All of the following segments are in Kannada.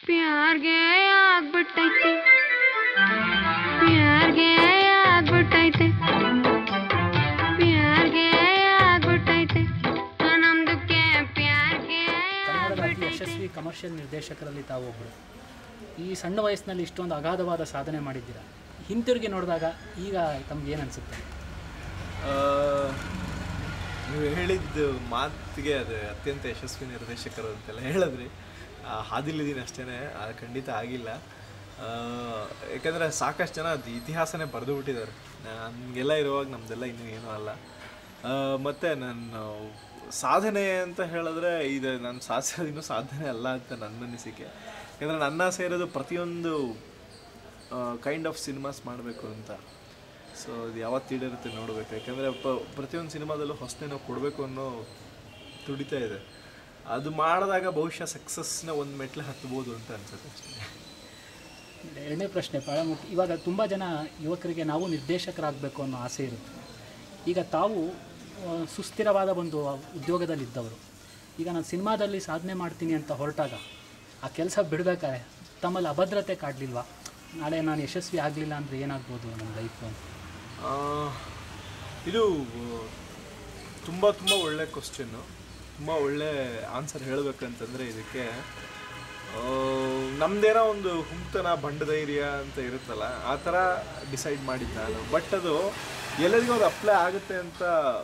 ಪ್ಯಾರ್ಗೆ ಆಗ್ಬಿಟ್ಟೈತೆ ಪ್ಯಾರ್ಗೆ ಆಗ್ಬಿಟ್ಟೈತೆ ಪ್ಯಾರ್ಗೆ ಆಗ್ಬಿಟ್ಟೈತೆ ನಮ್ದಕ್ಕೆ ಪ್ಯಾರ್ಗೆ ಕನ್ನಡದ ಅತಿ ಯಶಸ್ವಿ ಕಮರ್ಷಿಯಲ್ ನಿರ್ದೇಶಕರಲ್ಲಿ ತಾವು ಒಬ್ಬರು ಈ ಸಣ್ಣ ವಯಸ್ಸಿನಲ್ಲಿ ಇಷ್ಟೊಂದು ಅಗಾಧವಾದ ಸಾಧನೆ ಮಾಡಿದ್ದೀರಾ ಹಿಂತಿರುಗಿ ನೋಡಿದಾಗ ಈಗ ತಮ್ಗೆ ಏನು ಅನಿಸುತ್ತೆ ಆ, ನೀವು ಹೇಳಿದ್ದು ಮಾತಿಗೆ ಅದು ಅತ್ಯಂತ ಯಶಸ್ವಿ ನಿರ್ದೇಶಕರು ಅಂತೆಲ್ಲ ಹೇಳಿದ್ರಿ ಆ, ಹಾದಿಲಿದ್ದೀನಿ ಅಷ್ಟೇ ಅದು ಖಂಡಿತ ಆಗಿಲ್ಲ ಆ, ಯಾಕಂದರೆ ಸಾಕಷ್ಟು ಜನ ಅದು ಇತಿಹಾಸನೇ ಬರೆದು ಬಿಟ್ಟಿದ್ದಾರೆ ನಮಗೆಲ್ಲ ಇರುವಾಗ ನಮ್ದೆಲ್ಲ ಇನ್ನೂ ಏನೂ ಅಲ್ಲ ಆ, ಮತ್ತೆ ನಾನು ಸಾಧನೆ ಅಂತ ಹೇಳಿದ್ರೆ ಇದು ನಾನು ಸಾಧಿಸೋದು ಇನ್ನೂ ಸಾಧನೆ ಅಲ್ಲ ಅಂತ ನನ್ನ ಅನಿಸಿಕೆ ಯಾಕಂದರೆ ನನ್ನ ಸೇರೋದು ಪ್ರತಿಯೊಂದು ಕೈಂಡ್ ಆಫ್ ಸಿನಿಮಾಸ್ ಮಾಡಬೇಕು ಅಂತ ಸೊ ಅದು ಯಾವತ್ತು ಈಡೇರುತ್ತೆ ನೋಡಬೇಕು ಯಾಕಂದರೆ ಪ್ರತಿಯೊಂದು ಸಿನಿಮಾದಲ್ಲೂ ಹೊಸತೇನೋ ಕೊಡಬೇಕು ಅನ್ನೋ ತುಡಿತಾ ಇದೆ ಅದು ಮಾಡಿದಾಗ ಬಹುಶಃ ಸಕ್ಸಸ್ನ ಒಂದು ಮೆಟ್ಲು ಹತ್ಬೋದು ಅಂತ ಅನ್ಸುತ್ತೆ ಅಷ್ಟೇ ಎರಡನೇ ಪ್ರಶ್ನೆ ಭಾಳ ಮುಖ್ಯ ಇವಾಗ ತುಂಬ ಜನ ಯುವಕರಿಗೆ ನಾವು ನಿರ್ದೇಶಕರಾಗಬೇಕು ಅನ್ನೋ ಆಸೆ ಇರುತ್ತೆ ಈಗ ತಾವು ಆ, ಸುಸ್ಥಿರವಾದ ಒಂದು ಉದ್ಯೋಗದಲ್ಲಿದ್ದವರು ಈಗ ನಾನು ಸಿನಿಮಾದಲ್ಲಿ ಸಾಧನೆ ಮಾಡ್ತೀನಿ ಅಂತ ಹೊರಟಾಗ ಆ ಕೆಲಸ ಬಿಡಬೇಕಾದ್ರೆ ತಮ್ಮಲ್ಲಿ ಅಭದ್ರತೆ ಕಾಡಲಿಲ್ವಾ ನಾಳೆ ನಾನು ಯಶಸ್ವಿ ಆಗಲಿಲ್ಲ ಅಂದರೆ ಏನಾಗ್ಬೋದು ನನ್ನ ಲೈಫು ಅಂತ ಆ, ಇದು ತುಂಬ ತುಂಬ ಒಳ್ಳೆ ಕ್ವಶನ್ನು ತುಂಬ ಒಳ್ಳೆ ಆನ್ಸರ್ ಹೇಳಬೇಕಂತಂದರೆ ಇದಕ್ಕೆ ಆ, ನಮ್ದೇನೋ ಒಂದು ಹುಂಕ್ತನ ಬಂಡಧೈರ್ಯ ಅಂತ ಇರುತ್ತಲ್ಲ ಆ ಥರ ಡಿಸೈಡ್ ಮಾಡಿದ್ದು ನಾನು ಬಟ್ ಅದು ಎಲ್ಲರಿಗೂ ಅದು ಅಪ್ಲೈ ಆಗುತ್ತೆ ಅಂತ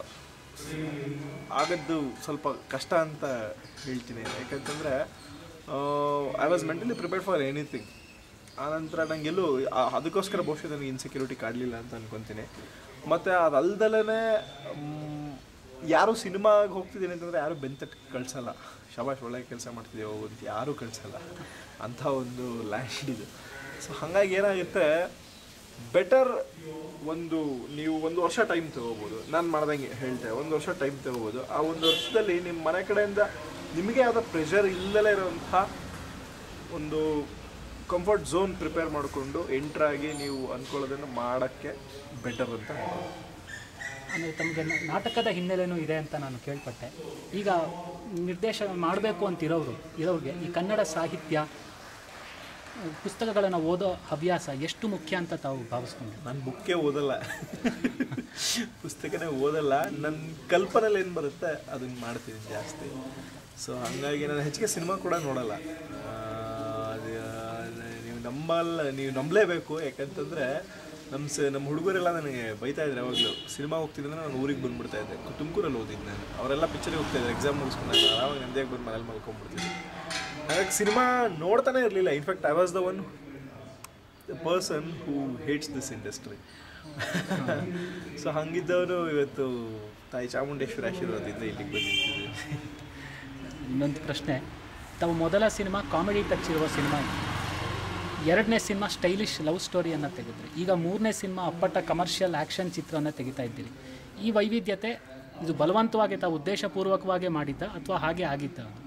ಆಗದ್ದು ಸ್ವಲ್ಪ ಕಷ್ಟ ಅಂತ ಹೇಳ್ತೀನಿ ಯಾಕಂತಂದರೆ I was mentally prepared for anything ಆನಂತರ ನನಗೆಲ್ಲೂ ಆ- ಅದಕ್ಕೋಸ್ಕರ ಬಹುಶಃ ನನಗೆ ಇನ್ಸೆಕ್ಯೂರಿಟಿ ಕಾಡಲಿಲ್ಲ ಅಂತ ಅನ್ಕೊತೀನಿ ಮತ್ತು ಅದಲ್ದಲೇ ಯಾರು ಸಿನಿಮಾಗೆ ಹೋಗ್ತಿದ್ದೀನಿ ಅಂತಂದರೆ ಯಾರು ಬೆಂತಟ್ಟು ಕಳ್ಸಲ್ಲ ಶಬಾಷ್ ಒಳ್ಳೆ ಕೆಲಸ ಮಾಡ್ತಿದ್ದೀವಿ ಹೋಗು ಅಂತ ಯಾರೂ ಕಳ್ಸಲ್ಲ ಅಂಥ ಒಂದು ಲ್ಯಾಂಡ್ ಇದು ಸೊ ಹಾಗಾಗಿ ಏನಾಗುತ್ತೆ ಬೆಟರ್ ಒಂದು ನೀವು ಒಂದು ವರ್ಷ ಟೈಮ್ ತಗೋಬೋದು ನಾನು ಮಾಡ್ದಂಗೆ ಹೇಳ್ತೆ ಒಂದು ವರ್ಷ ಟೈಮ್ ತಗೋಬೋದು ಆ ಒಂದು ವರ್ಷದಲ್ಲಿ ನಿಮ್ಮ ಮನೆ ಕಡೆಯಿಂದ ನಿಮಗೆ ಯಾವುದೋ ಪ್ರೆಷರ್ ಇಲ್ಲದೇ ಇರೋಂಥ ಒಂದು ಕಂಫರ್ಟ್ ಝೋನ್ ಪ್ರಿಪೇರ್ ಮಾಡಿಕೊಂಡು ಎಂಟ್ರಾಗಿ ನೀವು ಅಂದ್ಕೊಳ್ಳೋದನ್ನು ಮಾಡೋಕ್ಕೆ ಬೆಟರ್ ಅಂತ ಹೇಳ್ಬೋದು. ಆಮೇಲೆ ತಮಗೆ ನಾಟಕದ ಹಿನ್ನೆಲೆನೂ ಇದೆ ಅಂತ ನಾನು ಕೇಳ್ಪಟ್ಟೆ ಈಗ ನಿರ್ದೇಶನ ಮಾಡಬೇಕು ಅಂತ ಇರೋರು ಇರೋರಿಗೆ ಈ ಕನ್ನಡ ಸಾಹಿತ್ಯ ಪುಸ್ತಕಗಳನ್ನು ಓದೋ ಹವ್ಯಾಸ ಎಷ್ಟು ಮುಖ್ಯ ಅಂತ ತಾವು ಭಾವಿಸ್ಕೊಂಡ್ರಿ ನಾನು ಬುಕ್ಕೇ ಓದಲ್ಲ ಪುಸ್ತಕನೇ ಓದಲ್ಲ ನನ್ನ ಕಲ್ಪನೆಯಲ್ಲಿ ಏನು ಬರುತ್ತೆ ಅದನ್ನ ಮಾಡ್ತೀನಿ ಜಾಸ್ತಿ ಸೊ ಹಾಗಾಗಿ ನಾನು ಹೆಚ್ಚಿಗೆ ಸಿನಿಮಾ ಕೂಡ ನೋಡಲ್ಲ ಆ, ಅದು, ಅದು ನೀವು ನಂಬಲ್ಲ ನೀವು ನಂಬಲೇಬೇಕು ಯಾಕಂತಂದರೆ ನಮ್ಮ ಸ ನಮ್ಮ ಹುಡುಗರೆಲ್ಲ ನನಗೆ ಬೈತಾ ಇದ್ರು ಯಾವಾಗಲೂ ಸಿನಿಮಾ ಹೋಗ್ತಿದ್ರೆ ನಾನು ಊರಿಗೆ ಬಂದ್ಬಿಡ್ತಾ ಇದ್ದೆ ತುಮಕೂರಲ್ಲಿ ಓದಿದ್ದು ನಾನು ಅವರೆಲ್ಲ ಪಿಕ್ಚರಿಗೆ ಹೋಗ್ತಾ ಇದ್ರು ಎಕ್ಸಾಮ್ ಮುಗಿಸ್ಕೊಂಡು ಆರಾಮಾಗಿ ನೆಮ್ಮದಿಯಾಗಿ ಬಂದು ಮನೇಲಿ ಮಲ್ಕೊಂಡ್ಬಿಡ್ತಿದ್ದೆ ಹಾಗಾಗಿ ಸಿನಿಮಾ ನೋಡ್ತಾನೆ ಇರಲಿಲ್ಲ in fact I was the one the person who hates this industry so ಹಂಗಿದ್ದವರು ಇವತ್ತು ತಾಯಿ ಚಾಮುಂಡೇಶ್ವರಿ ಆಶೀರ್ವಾದದಿಂದ ಇಲ್ಲಿಗೆ ಬಂದಿರ್ತಿದ್ವಿ ಇನ್ನೊಂದು ಪ್ರಶ್ನೆ ತಾವು ಮೊದಲ ಸಿನಿಮಾ ಕಾಮಿಡಿ ಟಚ್ ಇರುವ ಸಿನಿಮಾ ಇದು. ಎರಡನೇ ಸಿನಿಮಾ ಸ್ಟೈಲಿಶ್ ಲವ್ ಸ್ಟೋರಿಯನ್ನು ತೆಗೆದ್ರಿ ಈಗ ಮೂರನೇ ಸಿನಿಮಾ ಅಪ್ಪಟ್ಟ ಕಮರ್ಷಿಯಲ್ ಆ್ಯಕ್ಷನ್ ಚಿತ್ರವನ್ನು ತೆಗಿತಾ ಇದ್ದೀರಿ ಈ ವೈವಿಧ್ಯತೆ ಇದು ಬಲವಂತವಾಗಿ ತಾವು ಉದ್ದೇಶಪೂರ್ವಕವಾಗಿ ಮಾಡಿದ್ದ ಅಥವಾ ಹಾಗೆ ಆಗಿದ್ದ ಅದು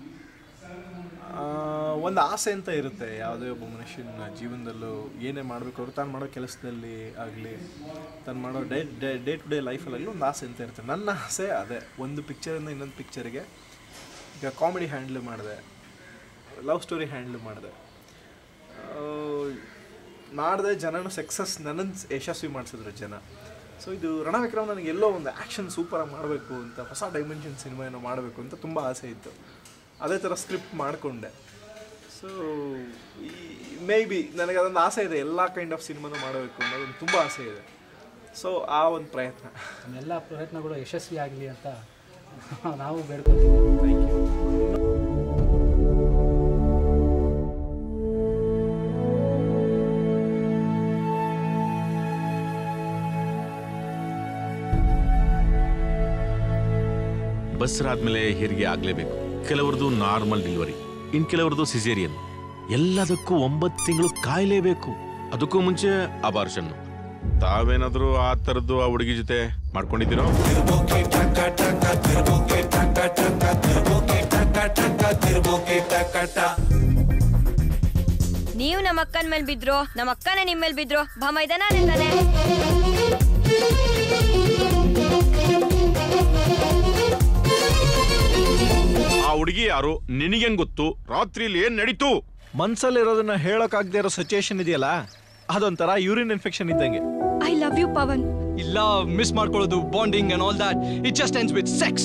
ಒಂದು ಆಸೆ ಅಂತ ಇರುತ್ತೆ ಯಾವುದೇ ಒಬ್ಬ ಮನುಷ್ಯನ ಜೀವನದಲ್ಲೂ ಏನೇ ಮಾಡಬೇಕು ಅವ್ರು ತಾನು ಮಾಡೋ ಕೆಲಸದಲ್ಲಿ ಆಗಲಿ ತಾನು ಮಾಡೋ day day day to day ಲೈಫಲ್ಲಿ ಒಂದು ಆಸೆ ಅಂತ ಇರುತ್ತೆ ನನ್ನ ಆಸೆ ಅದೇ ಒಂದು ಪಿಕ್ಚರಿಂದ ಇನ್ನೊಂದು ಪಿಕ್ಚರ್ಗೆ ಈಗ ಕಾಮಿಡಿ ಹ್ಯಾಂಡ್ಲ್ ಮಾಡಿದೆ ಲವ್ ಸ್ಟೋರಿ ಹ್ಯಾಂಡ್ಲ್ ಮಾಡಿದೆ ಮಾಡಿದೆ ಜನನ ಸಕ್ಸಸ್ ನನ್ನನ್ನು ಯಶಸ್ವಿ ಮಾಡಿಸಿದ್ರು ಜನ ಸೊ ಇದು ರಣವಿಕ್ರಮ್ ನನಗೆ ಎಲ್ಲೋ ಒಂದು ಆ್ಯಕ್ಷನ್ ಸೂಪರಾಗಿ ಮಾಡಬೇಕು ಅಂತ ಹೊಸ ಡೈಮೆನ್ಷನ್ ಸಿನಿಮಾ ಏನೋ ಮಾಡಬೇಕು ಅಂತ ತುಂಬ ಆಸೆ ಇತ್ತು ಅದೇ ಥರ ಸ್ಕ್ರಿಪ್ಟ್ ಮಾಡಿಕೊಂಡೆ ಸೊ ಈ ಮೇ ಬಿ ನನಗೆ ಅದೊಂದು ಆಸೆ ಇದೆ ಎಲ್ಲ ಕೈಂಡ್ ಆಫ್ ಸಿನಿಮಾನು ಮಾಡಬೇಕು ಅನ್ನೋದೊಂದು ತುಂಬ ಆಸೆ ಇದೆ ಸೊ ಆ ಒಂದು ಪ್ರಯತ್ನ ಎಲ್ಲ ಪ್ರಯತ್ನಗಳು ಯಶಸ್ವಿ ಆಗಲಿ ಅಂತ ನಾವು ಬೇಡ್ಕೊತೀವಿ ಥ್ಯಾಂಕ್ ಯು ಬಸ್ರಾದ್ಮೇಲೆ ಹೆರಿಗೆ ಆಗ್ಲೇಬೇಕು ಕೆಲವರದು ನಾರ್ಮಲ್ ಡೆಲಿವರಿ ಇನ್ ಕೆಲವರದು ಸಿಸೇರಿಯನ್ ಎಲ್ಲದಕ್ಕೂ ಒಂಬತ್ತು ತಿಂಗಳು ಕಾಯಲೇಬೇಕು ಅದಕ್ಕೂ ಮುಂಚೆ ಅಬಾರ್ಷನ್ ತಾವೇನಾದ್ರೂ ಆ ತರದ್ದು ಆ ಹುಡುಗಿ ಜೊತೆ ಮಾಡ್ಕೊಂಡಿದ್ದೀರೋ ನೀವು ನಮ್ಮ ಅಕ್ಕನ ಮೇಲೆ ಬಿದ್ರು ನಮ್ಮ ಅಕ್ಕನೇ ನಿಮ್ಮ ಮೇಲೆ ಬಿದ್ರು ಬಾ ಮೈದಾನ ನಿಂತಾನೆ ಆ ಹುಡುಗಿ ಯಾರು ನಿನಗೇನ್ ಗೊತ್ತು ರಾತ್ರಿಲಿ ಏನ್ ನಡೀತು ಮನ್ಸಲ್ಲಿರೋದನ್ನ ಹೇಳೋಕ್ಕಾಗದೇ ಇರೋ ಸಿಚುಯೇಷನ್ ಇದೆಯಲ್ಲ ಅದೊಂಥರ ಯೂರಿನ್ ಇನ್ಫೆಕ್ಷನ್ ಇದ್ದಂಗೆ ಐ ಲವ್ ಯು ಪವನ್ ಇಲ್ಲ ಮಿಸ್ ಮಾಡ್ಕೊಳ್ಳೋದು bonding and all that it just ends with sex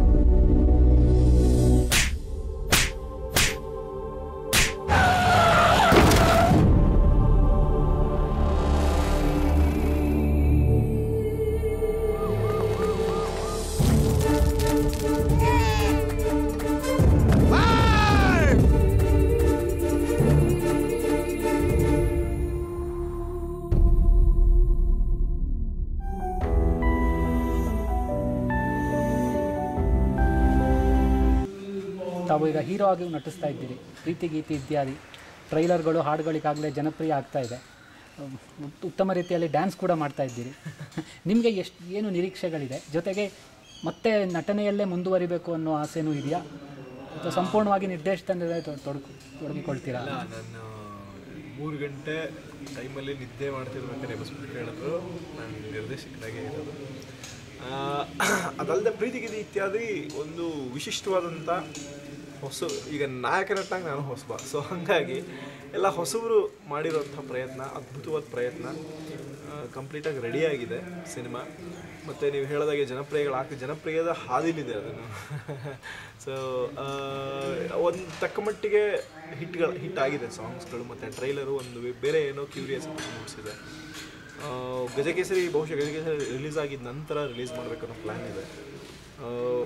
ತಾವು ಈಗ ಹೀರೋ ಆಗಿ ನಟಿಸ್ತಾ ಇದ್ದೀರಿ ಪ್ರೀತಿ ಗೀತಿ ಇತ್ಯಾದಿ ಟ್ರೈಲರ್ಗಳು ಹಾಡುಗಳಿಗಾಗಲೇ ಜನಪ್ರಿಯ ಆಗ್ತಾ ಇದೆ ಉಮ್, ಉತ್ತಮ ರೀತಿಯಲ್ಲಿ ಡ್ಯಾನ್ಸ್ ಕೂಡ ಮಾಡ್ತಾ ಇದ್ದೀರಿ ನಿಮಗೆ ಎಷ್ಟು ಏನು ನಿರೀಕ್ಷೆಗಳಿದೆ ಜೊತೆಗೆ ಮತ್ತೆ ನಟನೆಯಲ್ಲೇ ಮುಂದುವರಿಬೇಕು ಅನ್ನೋ ಆಸೆನೂ ಇದೆಯಾ ಅಥವಾ ಸಂಪೂರ್ಣವಾಗಿ ನಿರ್ದೇಶನದಲ್ಲೇ ತೊಡ್- ತೊಡಗು ತೊಡಗಿಕೊಳ್ತೀರಾ ನಾನು ಮೂರು ಗಂಟೆ ಟೈಮಲ್ಲಿ ನಿದ್ದೆ ಮಾಡ್ತಿರ್ಬೇಕಾದ್ರೆ ಬಸ್ಬಿಟ್ಟು ಹೇಳಿದ್ರು ನಾನು ನಿರ್ದೇಶಕರಾಗೇ ಇರೋದು ಆ, ಅದಲ್ಲದೆ ಪ್ರೀತಿಗಿದಿ ಇತ್ಯಾದಿ ಒಂದು ವಿಶಿಷ್ಟವಾದಂಥ ಹೊಸ ಈಗ ನಾಯಕ ನಟಾಗಿ ನಾನು ಹೊಸಬ ಸೊ ಹಾಗಾಗಿ ಎಲ್ಲ ಹೊಸಬರು ಮಾಡಿರೋಂಥ ಪ್ರಯತ್ನ ಅದ್ಭುತವಾದ ಪ್ರಯತ್ನ ಕಂಪ್ಲೀಟಾಗಿ ರೆಡಿಯಾಗಿದೆ ಸಿನಿಮಾ ಮತ್ತು ನೀವು ಹೇಳಿದಾಗೆ ಜನಪ್ರಿಯಗಳಾಗ್ತಿ ಜನಪ್ರಿಯದ ಹಾದಿಲಿದೆ ಅದನ್ನು ಸೊ ಒಂದು ತಕ್ಕ ಮಟ್ಟಿಗೆ ಹಿಟ್ಗಳು ಹಿಟ್ ಆಗಿದೆ ಸಾಂಗ್ಸ್ಗಳು ಮತ್ತು ಟ್ರೈಲರು ಒಂದು ಬೇರೆ ಏನೋ ಕ್ಯೂರಿಯಾಸಿಟಿ ಮೂಡಿಸಿದೆ ಆ, ಗಜಕೇಸರಿ ಬಹುಶಃ ಗಜಕೇಸರಿ ರಿಲೀಸ್ ಆಗಿದ ನಂತರ ರಿಲೀಸ್ ಮಾಡಬೇಕನ್ನೋ ಪ್ಲ್ಯಾನ್ ಇದೆ ಆ,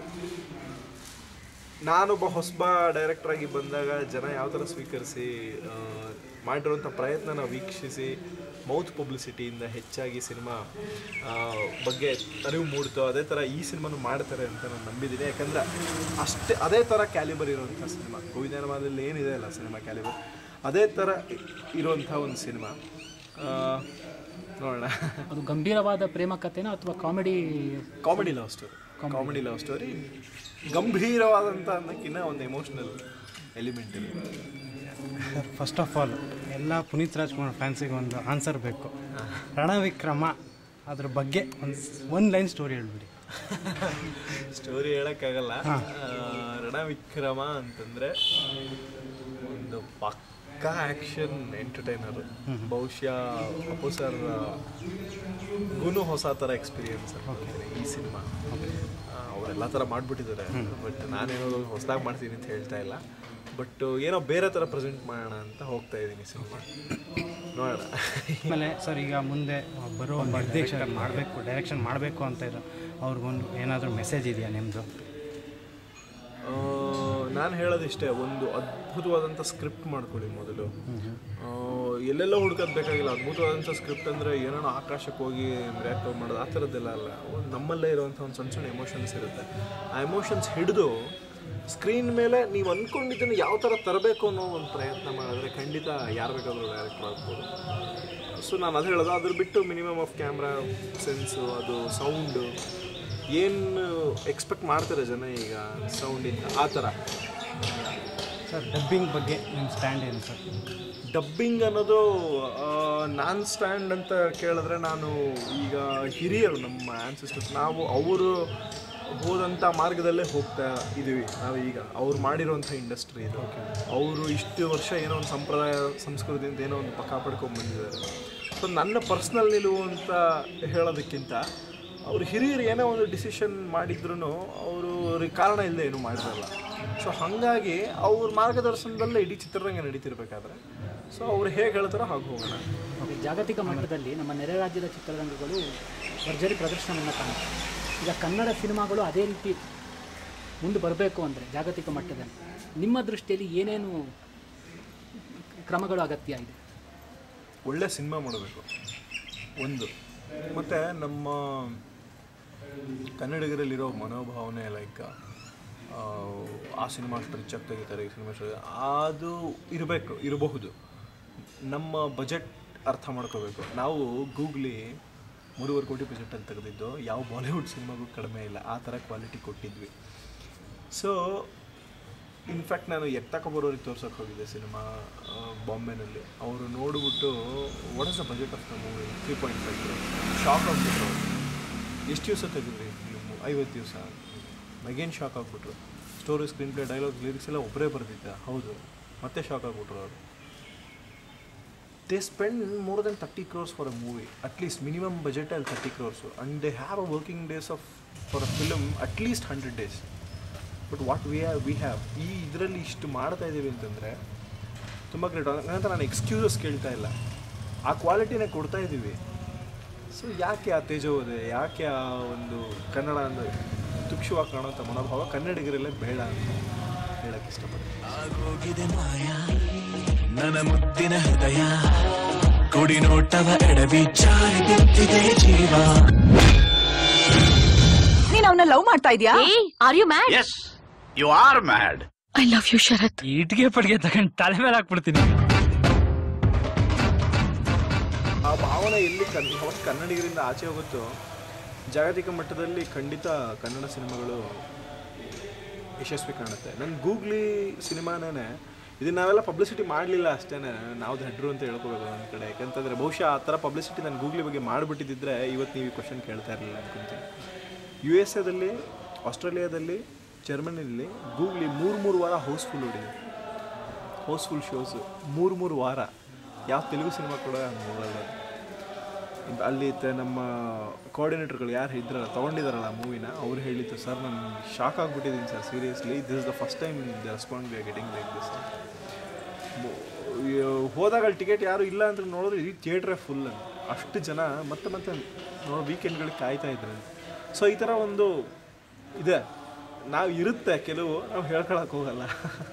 ನಾನೊಬ್ಬ ಹೊಸಬ ಡೈರೆಕ್ಟರ್ ಆಗಿ ಬಂದಾಗ ಜನ ಯಾವ ಥರ ಸ್ವೀಕರಿಸಿ ಆ, ಮಾಡಿರುವಂಥ ಪ್ರಯತ್ನನ ವೀಕ್ಷಿಸಿ ಮೌತ್ ಪಬ್ಲಿಸಿಟಿಯಿಂದ ಹೆಚ್ಚಾಗಿ ಸಿನಿಮಾ ಬಗ್ಗೆ ಅರಿವು ಮೂಡ್ತೋ ಅದೇ ಥರ ಈ ಸಿನಿಮಾನು ಮಾಡ್ತಾರೆ ಅಂತ ನಾನು ನಂಬಿದ್ದೀನಿ ಯಾಕಂದರೆ ಅಷ್ಟೇ ಅದೇ ಥರ ಕ್ಯಾಲಿಬರ್ ಇರುವಂಥ ಸಿನಿಮಾ ಗೋವಿಂದನವಾದಲ್ಲಿ ಏನಿದೆ ಅಲ್ಲ ಸಿನಿಮಾ ಕ್ಯಾಲಿಬರ್ ಅದೇ ಥರ ಇರುವಂಥ ಒಂದು ಸಿನಿಮಾ ಆ, ನೋಡೋಣ ಅದು ಗಂಭೀರವಾದ ಪ್ರೇಮ ಕಥೆನಾ ಅಥವಾ comedy comedy love story comedy love story ಗಂಭೀರವಾದಂಥ ಅನ್ನೋಕ್ಕಿಂತ ಒಂದು ಎಮೋಷ್ನಲ್ ಎಲಿಮೆಂಟ್ ಇದೆ ಫಸ್ಟ್ ಆಫ್ ಆಲ್ ಎಲ್ಲ ಪುನೀತ್ ರಾಜ್ಕುಮಾರ್ ಫ್ಯಾನ್ಸಿಗೆ ಒಂದು ಆನ್ಸರ್ ಬೇಕು ರಣವಿಕ್ರಮ ಅದ್ರ ಬಗ್ಗೆ ಒಂದು ಒಂದು ಲೈನ್ ಸ್ಟೋರಿ ಹೇಳ್ಬಿಡಿ ಸ್ಟೋರಿ ಹೇಳೋಕ್ಕಾಗಲ್ಲ ಆ, ರಣವಿಕ್ರಮ ಅಂತಂದರೆ ಒಂದು ಪಕ್ಕಾ ಆ್ಯಕ್ಷನ್ ಎಂಟರ್ಟೈನರು ಬಹುಶಃ ಅಪ್ಪು ಸರ್ ಗುನು ಹೊಸ ಥರ ಎಕ್ಸ್ಪೀರಿಯನ್ಸ್ ಅನ್ಕೊಳ್ತೀನಿ ಈ ಸಿನಿಮಾ ಅವರೆಲ್ಲ ಥರ ಮಾಡಿಬಿಟ್ಟಿದ್ದಾರೆ ಬಟ್ ನಾನೇನೋ ಹೊಸದಾಗಿ ಮಾಡ್ತೀನಿ ಅಂತ ಹೇಳ್ತಾ ಇಲ್ಲ ಬಟ್ ಏನೋ ಬೇರೆ ಥರ ಪ್ರೆಸೆಂಟ್ ಮಾಡೋಣ ಅಂತ ಹೋಗ್ತಾ ಇದ್ದೀನಿ ಸಿನಿಮಾ ನೋಡೋಣ ಆಮೇಲೆ ಸರ್ ಈಗ ಮುಂದೆ ಬರೋ ನಿರ್ದೇಶಕ ಮಾಡಬೇಕು ಡೈರೆಕ್ಷನ್ ಮಾಡಬೇಕು ಅಂತ ಇರೋ ಅವ್ರಿಗೊಂದು ಏನಾದರೂ ಮೆಸೇಜ್ ಇದೆಯಾ ನಿಮ್ಮದು ನಾನು ಹೇಳೋದಿಷ್ಟೇ ಒಂದು ಅದ್ಭುತವಾದಂಥ ಸ್ಕ್ರಿಪ್ಟ್ ಮಾಡ್ಕೊಳ್ಳಿ ಮೊದಲು ಆ, ಎಲ್ಲೆಲ್ಲೋ ಹುಡ್ಕೋದು ಬೇಕಾಗಿಲ್ಲ ಅದ್ಭುತವಾದಂಥ ಸ್ಕ್ರಿಪ್ಟ್ ಅಂದರೆ ಏನೋ ಆಕಾಶಕ್ಕೆ ಹೋಗಿ ರಿಯಾಕ್ಟ್ ಮಾಡೋದು ಆ ಥರದ್ದೆಲ್ಲ ಅಲ್ಲ ಒಂದು ನಮ್ಮಲ್ಲೇ ಇರುವಂಥ ಒಂದು ಸಣ್ಣ ಸಣ್ಣ ಎಮೋಷನ್ಸ್ ಇರುತ್ತೆ ಆ ಎಮೋಷನ್ಸ್ ಹಿಡಿದು ಸ್ಕ್ರೀನ್ ಮೇಲೆ ನೀವು ಅಂದ್ಕೊಂಡಿದ್ದನ್ನು ಯಾವ ಥರ ತರಬೇಕು ಅನ್ನೋ ಒಂದು ಪ್ರಯತ್ನ ಮಾಡಿದ್ರೆ ಖಂಡಿತ ಯಾರು ಬೇಕಾದರೂ ಡೈರೆಕ್ಟ್ ಆಗ್ಬೋದು ಸೊ ನಾನು ಅದು ಹೇಳೋದು ಅದ್ರ ಬಿಟ್ಟು ಮಿನಿಮಮ್ ಆಫ್ ಕ್ಯಾಮ್ರಾ ಸೆನ್ಸು ಅದು ಸೌಂಡು ಏನು ಎಕ್ಸ್ಪೆಕ್ಟ್ ಮಾಡ್ತಾರೆ ಜನ ಈಗ ಸೌಂಡಿಂದ ಆ ಥರ ಸರ್ ಡಬ್ಬಿಂಗ್ ಬಗ್ಗೆ ನಿಮ್ಮ ಸ್ಟ್ಯಾಂಡ್ ಏನು ಸರ್ ಡಬ್ಬಿಂಗ್ ಅನ್ನೋದು ನಾನ್ ಸ್ಟ್ಯಾಂಡ್ ಅಂತ ಕೇಳಿದ್ರೆ ನಾನು ಈಗ ಹಿರಿಯರು ನಮ್ಮ ಆನ್ಸಿಸ್ಟರ್ಸ್ ನಾವು ಅವರು ಹೋದಂಥ ಮಾರ್ಗದಲ್ಲೇ ಹೋಗ್ತಾ ಇದ್ದೀವಿ ನಾವು ಈಗ ಅವ್ರು ಮಾಡಿರೋಂಥ ಇಂಡಸ್ಟ್ರಿ ಇದು ಅವರು ಇಷ್ಟು ವರ್ಷ ಏನೋ ಒಂದು ಸಂಪ್ರದಾಯ ಸಂಸ್ಕೃತಿಯಿಂದ ಏನೋ ಒಂದು ಪಕ್ಕ ಪಡ್ಕೊಂಡು ಬಂದಿದ್ದಾರೆ ಸೊ ನನ್ನ ಪರ್ಸ್ನಲ್ ನಿಲುವು ಅಂತ ಹೇಳೋದಕ್ಕಿಂತ ಅವರು ಹಿರಿಯರು ಏನೋ ಒಂದು ಡಿಸಿಷನ್ ಮಾಡಿದ್ರು ಅವರು ಅವ್ರಿಗೆ ಕಾರಣ ಇಲ್ಲದೆ ಏನೂ ಮಾಡಿರಲ್ಲ ಸೊ ಹಾಗಾಗಿ ಅವ್ರ ಮಾರ್ಗದರ್ಶನದಲ್ಲೇ ಇಡೀ ಚಿತ್ರರಂಗ ನಡೀತಿರ್ಬೇಕಾದ್ರೆ ಸೊ ಅವ್ರು ಹೇಗೆ ಹೇಳ್ತಾರೋ ಹಾಗೆ ಹೋಗೋಣ ಓಕೆ, ಜಾಗತಿಕ ಮಟ್ಟದಲ್ಲಿ ನಮ್ಮ ನೆರೆ ರಾಜ್ಯದ ಚಿತ್ರರಂಗಗಳು ಭರ್ಜರಿ ಪ್ರದರ್ಶನವನ್ನು ಕಾಣುತ್ತೆ ಈಗ ಕನ್ನಡ ಸಿನಿಮಾಗಳು ಅದೇ ರೀತಿ ಮುಂದೆ ಬರಬೇಕು ಅಂದರೆ ಜಾಗತಿಕ ಮಟ್ಟದಲ್ಲಿ ನಿಮ್ಮ ದೃಷ್ಟಿಯಲ್ಲಿ ಏನೇನು ಕ್ರಮಗಳು ಅಗತ್ಯ ಇದೆ ಒಳ್ಳೆ ಸಿನಿಮಾ ಮಾಡಬೇಕು ಒಂದು ಮತ್ತು ನಮ್ಮ ಕನ್ನಡಿಗರಲ್ಲಿರೋ ಮನೋಭಾವನೆ ಲೈಕ್ ಆ ಸಿನಿಮಾ ಅಷ್ಟು ರಿಚಾಗಿ ತೆಗಿತಾರೆ ಈ ಸಿನಿಮಾ ಅಷ್ಟು ಅದು ಇರಬೇಕು ಇರಬಹುದು ನಮ್ಮ ಬಜೆಟ್ ಅರ್ಥ ಮಾಡ್ಕೋಬೇಕು ನಾವು ಗೂಗ್ಲಿ ಮೂರುವರೆ ಕೋಟಿ ಬಜೆಟಲ್ಲಿ ತೆಗೆದಿದ್ದು ಯಾವ ಬಾಲಿವುಡ್ ಸಿನಿಮಾಗೂ ಕಡಿಮೆ ಇಲ್ಲ ಆ ಥರ ಕ್ವಾಲಿಟಿ ಕೊಟ್ಟಿದ್ವಿ ಸೊ ಇನ್ಫ್ಯಾಕ್ಟ್ ನಾನು ಎತ್ತಕ ಬರೋರಿಗೆ ತೋರ್ಸೋಕೆ ಹೋಗಿದ್ದೆ ಸಿನಿಮಾ ಬಾಂಬೆನಲ್ಲಿ ಅವರು ನೋಡಿಬಿಟ್ಟು what is the budget of the movie three point five shock ಆಗ್ಬಿಟ್ರು ಅವ್ರು. ಎಷ್ಟು ದಿವಸ ತೆಗೆದ್ರಿ ನೀವು ಐವತ್ತು ದಿವಸ ಅಗೇನ್ ಶಾಕ್ ಆಗ್ಬಿಟ್ರು story screenplay dialogue lyrics ಎಲ್ಲ ಒಬ್ಬರೇ ಬರ್ದಿದ್ದ ಹೌದು ಮತ್ತೆ ಶಾಕ್ ಆಗ್ಬಿಟ್ರು ಅವರು they spend more than thirty crores for a movie at least minimum budget ಅಲ್ಲಿ thirty crores and they have a working days of for a film at least hundred days but what we have we have ಈ ಇದರಲ್ಲಿ ಇಷ್ಟು ಮಾಡ್ತಾ ಇದ್ದೀವಿ ಅಂತಂದರೆ ತುಂಬ ಗ್ರೇಟ್ ಹಂಗಂತ ನಾನು ಎಕ್ಸ್ಕ್ಯೂಸಸ್ ಕೇಳ್ತಾ ಇಲ್ಲ ಆ ಕ್ವಾಲಿಟಿನೇ ಕೊಡ್ತಾ ಇದ್ದೀವಿ ಸೊ ಯಾಕೆ ಆ ತೇಜೋವದೆ ಯಾಕೆ ಆ ಒಂದು ಕನ್ನಡ ಅಂದ್ರೆ ತುಕ್ಷವಾಗಿ ಕಾಣುವಂಥ ಮನೋಭಾವ ಕನ್ನಡಿಗರಲ್ಲೇ ಬೇಡ ಅಂತ ಹೇಳಕ್ಕೆ ಇಷ್ಟಪಡ್ತೀನಿ ಆಗೋಗಿದೆ ಮಾಯ ನನ್ನ ಮುದ್ದಿನ ಹೃದಯ ಕುಡಿ ನೋಟವ ಎಡವಿ ಜಾರಿ ಬಿದ್ದಿದೆ ಜೀವ ನೀನ್ ಅವನ ಲವ್ ಮಾಡ್ತಾ ಇದೀಯಾ are you mad yes you are mad I love you Sharath ಇಟ್ಗೆ ಪಡ್ಗೆ ತಗೊಂಡು ತಲೆ ಮೇಲೆ ಹಾಕ್ಬಿಡ್ತೀನಿ ಆ ಭಾವನೆ ಎಲ್ಲಿ ಕನ್ ಯಾವತ್ತು ಕನ್ನಡಿಗರಿಂದ ಆಚೆ ಹೋಗುತ್ತೋ ಜಾಗತಿಕ ಮಟ್ಟದಲ್ಲಿ ಖಂಡಿತ ಕನ್ನಡ ಸಿನಿಮಾಗಳು ಯಶಸ್ವಿ ಕಾಣುತ್ತೆ ನನ್ನ ಗೂಗ್ಲಿ ಸಿನಿಮಾನೇ ಇದನ್ನ ನಾವೆಲ್ಲ ಪಬ್ಲಿಸಿಟಿ ಮಾಡಲಿಲ್ಲ ಅಷ್ಟೇ ನಾವು ಹೆಡ್ರು ಅಂತ ಹೇಳ್ಕೋಬೇಕು ನನ್ನ ಕಡೆ ಯಾಕಂತಂದರೆ ಬಹುಶಃ ಆ ಥರ ಪಬ್ಲಿಸಿಟಿ ನಾನು ಗೂಗ್ಲಿ ಬಗ್ಗೆ ಮಾಡಿಬಿಟ್ಟಿದ್ದರೆ ಇವತ್ತು ನೀವು ಈ ಕ್ವಶನ್ ಕೇಳ್ತಾ ಇರಲಿಲ್ಲ ಅನ್ಕೊಂತೀನಿ ಯು ಎಸ್ ಎದಲ್ಲಿ ಆಸ್ಟ್ರೇಲಿಯಾದಲ್ಲಿ ಜರ್ಮನಿಯಲ್ಲಿ ಗೂಗ್ಲಿ ಮೂರು ಮೂರು ವಾರ ಹೌಸ್ಫುಲ್ ಹೊಡಿದೆ ಹೌಸ್ಫುಲ್ ಶೋಸು ಮೂರು ಮೂರು ವಾರ ಯಾವ ತೆಲುಗು ಸಿನಿಮಾ ಕೂಡ ಹಂಗೆ ನೋಡಲ್ಲ ಅದು. ಅಲ್ಲಿ ತ- ನಮ್ಮ ಕೋಆರ್ಡಿನೇಟರ್ಗಳು ಯಾರು ಇದ್ರಲ್ಲ ತೊಗೊಂಡಿದ್ದಾರಲ್ಲ ಆ ಮೂವಿನ ಅವ್ರು ಹೇಳಿದ್ದು ಸರ್ ನಾನು ಶಾಕ್ ಆಗಿಬಿಟ್ಟಿದ್ದೀನಿ sir seriously this is the first time the respond we are getting like this ಹೋದಾಗ ಅಲ್ಲಿ ಟಿಕೆಟ್ ಯಾರು ಇಲ್ಲ ಅಂತ ನೋಡಿದ್ರೆ ಇಡೀ ಥಿಯೇಟ್ರೇ ಫುಲ್ ಅಂತ ಅಷ್ಟು ಜನ ಮತ್ತೆ ಮತ್ತೆ ನೋಡೋ ವೀಕೆಂಡ್ಗಳಿಗೆ ಕಾಯ್ತಾ ಇದ್ರು ಸೊ ಈ ಥರ ಒಂದು ಇದೆ ನಾವು ಇರುತ್ತೆ ಕೆಲವು ನಾವು ಹೇಳ್ಕೊಳಕ್ಕೆ ಹೋಗಲ್ಲ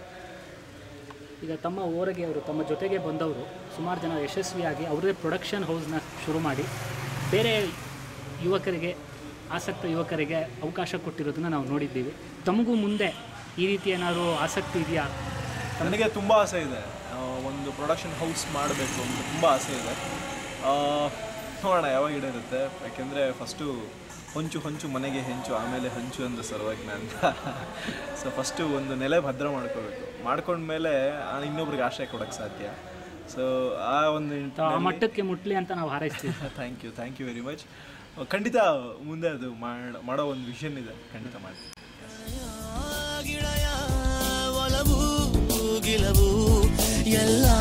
ಈಗ ತಮ್ಮ ಊರಿಗೆ ಅವರು ತಮ್ಮ ಜೊತೆಗೆ ಬಂದವರು ಸುಮಾರು ಜನ ಯಶಸ್ವಿಯಾಗಿ ಅವರದೇ ಪ್ರೊಡಕ್ಷನ್ ಹೌಸ್ನ ಶುರು ಮಾಡಿ ಬೇರೆ ಯುವಕರಿಗೆ ಆಸಕ್ತ ಯುವಕರಿಗೆ ಅವಕಾಶ ಕೊಟ್ಟಿರೋದನ್ನ ನಾವು ನೋಡಿದ್ದೀವಿ ತಮಗೂ ಮುಂದೆ ಈ ರೀತಿ ಏನಾದರೂ ಆಸಕ್ತಿ ಇದೆಯಾ ನನಗೆ ತುಂಬ ಆಸೆ ಇದೆ ಆ, ಒಂದು ಪ್ರೊಡಕ್ಷನ್ ಹೌಸ್ ಮಾಡಬೇಕು ಅಂತ ತುಂಬ ಆಸೆ ಇದೆ ಆ, ನೋಡೋಣ ಯಾವಾಗ ಈಡೇರುತ್ತೆ ಯಾಕೆಂದರೆ ಫಸ್ಟು ಹೊಂಚು ಹೊಂಚು ಮನೆಗೆ ಹೆಂಚು ಆಮೇಲೆ ಹಂಚು ಅಂತ ಸರ್ವಜ್ಞ ಅಂತ ಸೊ ಫಸ್ಟು ಒಂದು ನೆಲೆ ಭದ್ರ ಮಾಡ್ಕೋಬೇಕು ಮಾಡ್ಕೊಂಡ್ಮೇಲೆ ಆ ಇನ್ನೊಬ್ರಿಗೆ ಆಶ್ರಯ ಕೊಡೋಕ್ಕೆ ಸಾಧ್ಯ ಸೊ ಆ ಒಂದು ಆ ಮಟ್ಟಕ್ಕೆ ಮುಟ್ಲಿ ಅಂತ ನಾವು ಹಾರೈಸ್ತೀವಿ thank you thank you very much ಖಂಡಿತ ಮುಂದೆ ಅದು ಮಾಡ ಮಾಡೋ ಒಂದು ವಿಷನ್ ಇದೆ ಖಂಡಿತ ಮಾಡ್ತೀನಿ ಗಿಳಯ ಒಲವು ಗಿಲವು ಎಲ್ಲ